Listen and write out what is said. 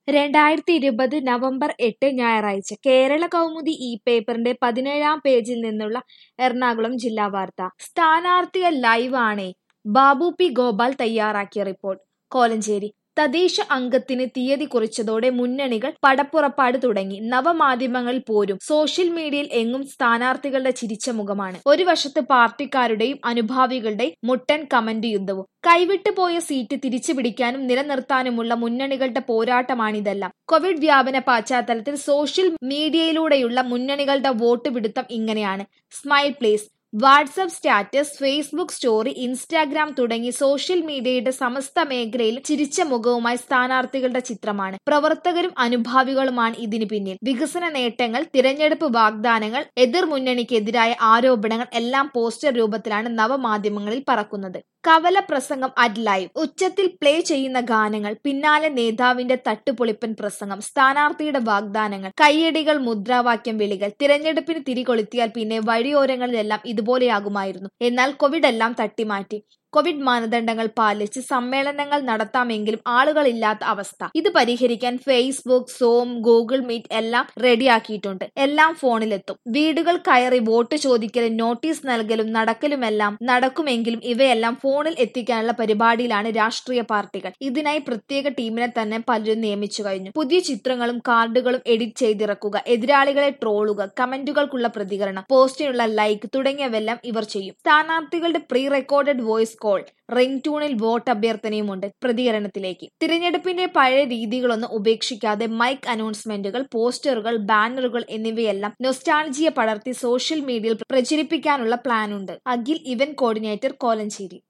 രണ്ടായിരത്തി ഇരുപത് നവംബർ എട്ട് ഞായറാഴ്ച കേരള കൗമുദി ഈ പേപ്പറിന്റെ പതിനേഴാം പേജിൽ നിന്നുള്ള എറണാകുളം ജില്ലാ വാർത്ത സ്ഥാനാർത്ഥികൾ ലൈവ് ആണേ ബാബു പി ഗോപാൽ തയ്യാറാക്കിയ റിപ്പോർട്ട് കോലഞ്ചേരി തദ്ദേശ അംഗത്തിന് തീയതി കുറിച്ചതോടെ മുന്നണികൾ പടപ്പുറപ്പാട് തുടങ്ങി നവമാധ്യമങ്ങളിൽ പോരും സോഷ്യൽ മീഡിയയിൽ എങ്ങും സ്ഥാനാർത്ഥികളുടെ ചിരിച്ച മുഖമാണ് ഒരു വശത്ത് പാർട്ടിക്കാരുടെയും അനുഭാവികളുടെയും മുട്ടൻ കമന്റ് യുദ്ധവും കൈവിട്ടു പോയ സീറ്റ് തിരിച്ചു പിടിക്കാനും നിലനിർത്താനുമുള്ള മുന്നണികളുടെ പോരാട്ടമാണിതെല്ലാം കോവിഡ് വ്യാപന പശ്ചാത്തലത്തിൽ സോഷ്യൽ മീഡിയയിലൂടെയുള്ള മുന്നണികളുടെ വോട്ട് പിടുത്തം ഇങ്ങനെയാണ് smile please WhatsApp status Facebook story Instagram തുടങ്ങി സോഷ്യൽ മീഡിയയുടെ സമസ്ത മേഖലയിൽ ചിരിച്ച മുഖവുമായി സ്ഥാനാർത്ഥികളുടെ ചിത്രമാണ് പ്രവർത്തകരും അനുഭാവികളുമാണ് ഇതിനു പിന്നിൽ വികസന നേട്ടങ്ങൾ തിരഞ്ഞെടുപ്പ് വാഗ്ദാനങ്ങൾ എതിർ മുന്നണിക്കെതിരായ ആരോപണങ്ങൾ എല്ലാം പോസ്റ്റർ രൂപത്തിലാണ് നവമാധ്യമങ്ങളിൽ പറക്കുന്നത് കവല പ്രസംഗം അറ്റ് ലൈവ് ഉച്ചത്തിൽ പ്ലേ ചെയ്യുന്ന ഗാനങ്ങൾ പിന്നാലെ നേതാവിന്റെ തട്ടുപൊളിപ്പൻ പ്രസംഗം സ്ഥാനാർത്ഥിയുടെ വാഗ്ദാനങ്ങൾ കയ്യടികൾ മുദ്രാവാക്യം വിളികൾ തിരഞ്ഞെടുപ്പിന് തിരികൊളുത്തിയാൽ പിന്നെ വഴിയോരങ്ങളിലെല്ലാം ഇതുപോലെയാകുമായിരുന്നു എന്നാൽ കോവിഡ് എല്ലാം തട്ടിമാറ്റി കോവിഡ് മാനദണ്ഡങ്ങൾ പാലിച്ച് സമ്മേളനങ്ങൾ നടത്താമെങ്കിലും ആളുകളില്ലാത്ത അവസ്ഥ ഇത് പരിഹരിക്കാൻ ഫേസ്ബുക്ക് സോം ഗൂഗിൾ മീറ്റ് എല്ലാം റെഡിയാക്കിയിട്ടുണ്ട് എല്ലാം ഫോണിലെത്തും വീടുകൾ കയറി വോട്ട് ചോദിക്കലും നോട്ടീസ് നൽകലും നടക്കലുമെല്ലാം നടക്കുമെങ്കിലും ഇവയെല്ലാം ഫോണിൽ എത്തിക്കാനുള്ള പരിപാടിയിലാണ് രാഷ്ട്രീയ പാർട്ടികൾ ഇതിനായി പ്രത്യേക ടീമിനെ തന്നെ പലരും നിയമിച്ചു കഴിഞ്ഞു പുതിയ ചിത്രങ്ങളും കാർഡുകളും എഡിറ്റ് ചെയ്തിറക്കുക എതിരാളികളെ ട്രോളുക കമന്റുകൾക്കുള്ള പ്രതികരണം പോസ്റ്റിനുള്ള ലൈക്ക് തുടങ്ങിയവെല്ലാം ഇവർ ചെയ്യും സ്ഥാനാർത്ഥികളുടെ pre recorded voice call ring ട്യൂണിൽ വോട്ട് അഭ്യർത്ഥനയുമുണ്ട് പ്രതികരണത്തിലേക്ക് തിരഞ്ഞെടുപ്പിന്റെ പഴയ രീതികളൊന്നും ഉപേക്ഷിക്കാതെ മൈക്ക് അനൗൺസ്മെന്റുകൾ പോസ്റ്ററുകൾ ബാനറുകൾ എന്നിവയെല്ലാം നൊസ്റ്റാൾജിയ പടർത്തി സോഷ്യൽ മീഡിയയിൽ പ്രചരിപ്പിക്കാനുള്ള പ്ലാനുണ്ട് അഖിൽ ഇവന്റ് കോർഡിനേറ്റർ കോലഞ്ചേരി